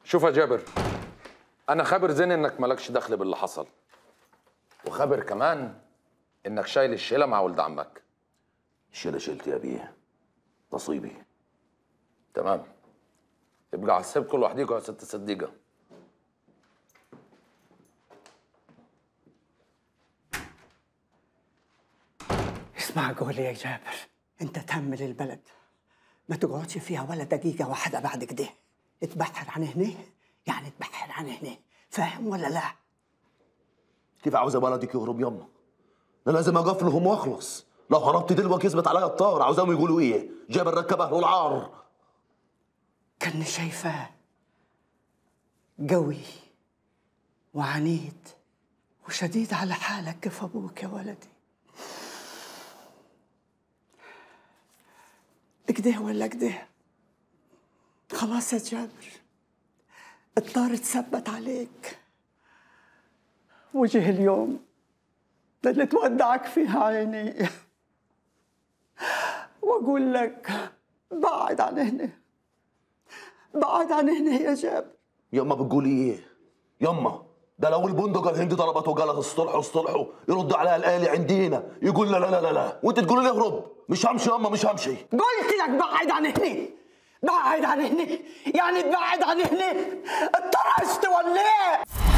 شوف يا جابر انا خابر زين انك مالكش دخل باللي حصل وخابر كمان انك شايل الشيله مع ولد عمك الشيله شلت يا بيه نصيبي تمام يبقى عسبكم لوحديكم يا ست صديقه اسمع قولي يا جابر انت تهمل البلد ما تقعدش فيها ولا دقيقة واحدة بعد كده اتبحر عن هنا يعني اتبحر عن هنا فاهم ولا لا؟ كيف عاوزه بلدك يهرب يما انا لازم اقفلهم واخلص لو هربت دلوقتي يثبت عليا الطار عاوزاهم يقولوا ايه جابر ركب اهله العار كان شايفاه قوي وعنيد وشديد على حالك كيف ابوك يا ولدي كده ولا كده خلاص يا جابر الطار اتثبت عليك وجه اليوم اللي تودعك فيها عيني واقول لك بعد عن هنا بعد عن هنا يا جابر يما بتقولي ايه يما ده لو البندق الهندي ضربته وقالت اصطلحوا اصطلحوا يرد عليها الآلي عندينا يقول لا لا لا لا لا وانت تقولي لي اهرب مش همشي يما مش همشي قلت لك بعد عن هنا بعد عن هنا يعني تبعد عن هنا اتطرشت ولا ايه